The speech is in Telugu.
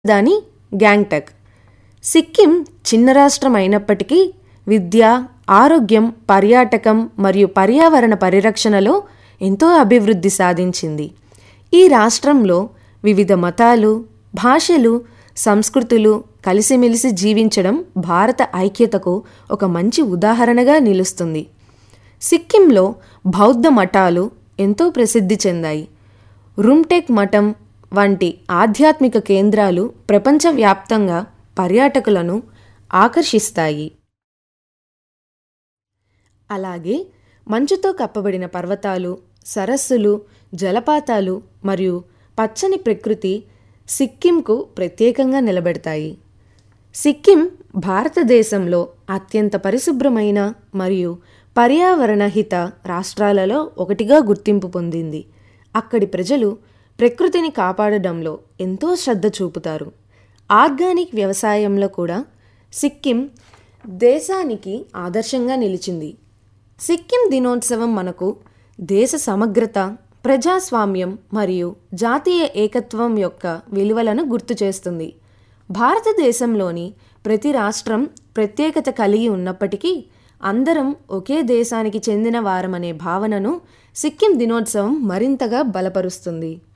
దాని గ్యాంగ్టక్ సిక్కిం చిన్న రాష్ట్రం అయినప్పటికీ విద్య ఆరోగ్యం పర్యాటకం మరియు పర్యావరణ పరిరక్షణలో ఎంతో అభివృద్ధి సాధించింది ఈ రాష్ట్రంలో వివిధ మతాలు భాషలు సంస్కృతులు కలిసిమెలిసి జీవించడం భారత ఐక్యతకు ఒక మంచి ఉదాహరణగా నిలుస్తుంది సిక్కింలో బౌద్ధ మఠాలు ఎంతో ప్రసిద్ధి చెందాయి రుమ్టెక్ మఠం వంటి ఆధ్యాత్మిక కేంద్రాలు ప్రపంచవ్యాప్తంగా పర్యాటకులను ఆకర్షిస్తాయి అలాగే మంచుతో కప్పబడిన పర్వతాలు సరస్సులు జలపాతాలు మరియు పచ్చని ప్రకృతి సిక్కింకు ప్రత్యేకంగా నిలబెడతాయి సిక్కిం భారతదేశంలో అత్యంత పరిశుభ్రమైన మరియు పర్యావరణ హిత రాష్ట్రాలలో ఒకటిగా గుర్తింపు పొందింది అక్కడి ప్రజలు ప్రకృతిని కాపాడడంలో ఎంతో శ్రద్ధ చూపుతారు ఆర్గానిక్ వ్యవసాయంలో కూడా సిక్కిం దేశానికి ఆదర్శంగా నిలిచింది సిక్కిం దినోత్సవం మనకు దేశ సమగ్రత ప్రజాస్వామ్యం మరియు జాతీయ ఏకత్వం యొక్క విలువలను గుర్తు చేస్తుంది భారతదేశంలోని ప్రతి రాష్ట్రం ప్రత్యేకత కలిగి ఉన్నప్పటికీ అందరం ఒకే దేశానికి చెందిన వారమనే భావనను సిక్కిం దినోత్సవం మరింతగా బలపరుస్తుంది